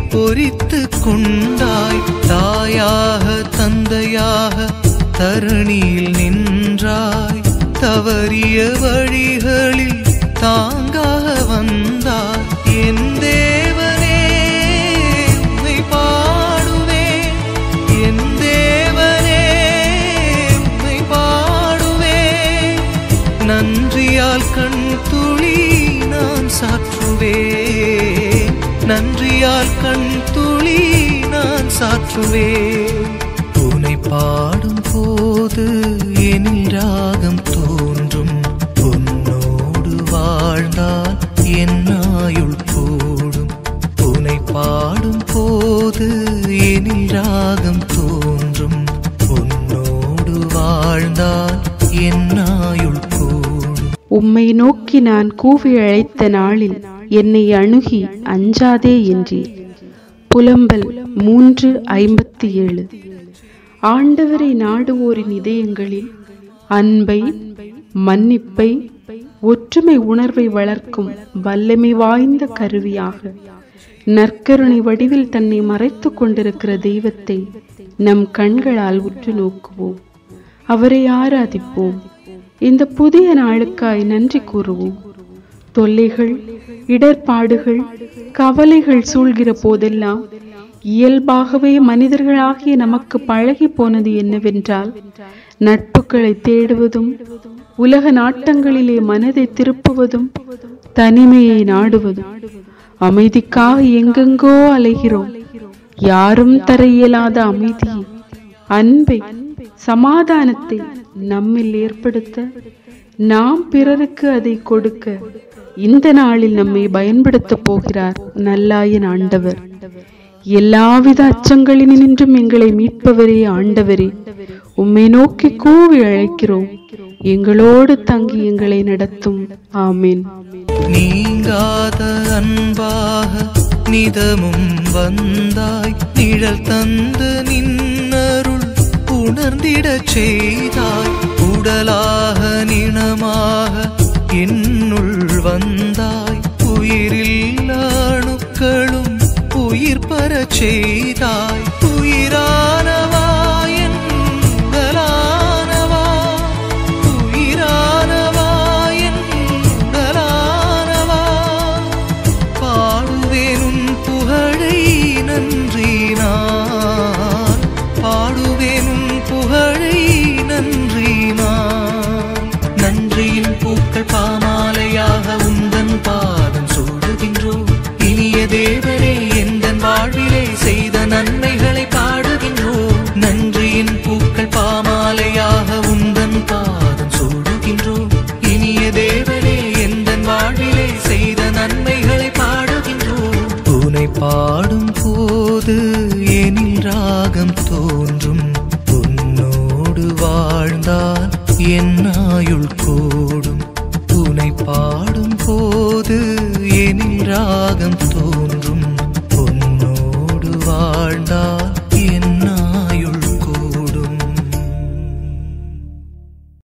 பொறித்து கொண்டாய் தாயாக தந்தையாக தரணியில் நின்றாய் தவறிய வழிகளில் தாங்காக வந்தாய் என் தேவனே உம்மை பாடுவேன் என் தேவனே உம்மை பாடுவேன் நன்றியால் கண் துளி நான் சாற்றுவேன் நன்றியால் கண் துளி நான் சாற்றுவேன் உனை பாடும் போது எனில் ராகம் தோன்றும் உன்னோடு வாழ்ந்தால் என் ஆயுள் கூடும் உனை பாடும் போது எனில் ராகம் தோன்றும் உன்னோடு வாழ்ந்தால் என் ஆயுள் கூடும் உம்மை நோக்கி நான் கூவி அழைத்த நாளில் என்னை அணுகி அஞ்சாதே என்றீர் புலம்பல் மூன்று ஐம்பத்தி ஏழு ஆண்டவரை நாடுவோரின் இதயங்களில் அன்பை மன்னிப்பை ஒற்றுமை உணர்வை வளர்க்கும் வல்லமை வாய்ந்த கருவியாக நற்கருணை வடிவில் தன்னை மறைத்துக் கொண்டிருக்கிற தெய்வத்தை நம் கண்களால் உற்று நோக்குவோம் அவரை ஆராதிப்போம் இந்த புதிய நாளுக்காய் நன்றி கூறுவோம் தொல்லைகள் இடர்பாடுகள் கவலைகள் சூழ்கிற போதெல்லாம் இயல்பாகவே மனிதர்களாகிய நமக்கு பழகி போனது என்னவென்றால் நட்புகளை தேடுவதும் உலக நாட்டங்களிலே மனதை திருப்புவதும் தனிமையை நாடுவதும் அமைதிக்காக எங்கெங்கோ அலைகிறோம் யாரும் தர இயலாத அமைதியை அன்பை சமாதானத்தை நம்மில் ஏற்படுத்த நாம் பிறருக்கு அதை கொடுக்க இந்த நாளில் நம்மை பயன்படுத்தப் போகிறார் நல்லாயன் ஆண்டவர் எல்லாவித அச்சங்களினின்றும் எங்களை மீட்பவரே ஆண்டவரே உம்மை நோக்கி கூவி அழைக்கிறோம் எங்களோடு தங்கி எங்களை நடத்தும் ஆமீன் நீங்காத அன்பாக நிதமும் வந்தாய் நிழல் தந்து நின்னருள் உணர்ந்திடச் செய்தாய் உடலாக நினமாக என்னுள் வந்தாய் உயிரில் அணுக்களும் உயிர் பெறச் செய்தாய் உயிரானவா என் உடலானவா உயிரானவா என் உடலானவா பாடுவேன் உன் புகழை நன்றி நான் பாடுவேன் உன் புகழை நன்றி நான் நன்றியின் பூக்கள் பாமாலையாக உந்தன் பாதம் சூடுகின்றோம் இனிய தேவரே எந்தன் வாழ்விலே செய்த நன்மைகளை பாடுகின்றோம் நன்றியின் பூக்கள் பாமாலையாக உந்தன் பாதம் சூடுகின்றோம் இனிய தேவரே எந்தன் வாழ்விலே செய்த நன்மைகளை பாடுகின்றோம் உனை பாடும் போது எனில் ராகம் தோன்றும் உன்னோடு வாழ்ந்தால் என் ஆயுள் கூடும் உனை பாடும் போது எனில் ராகம்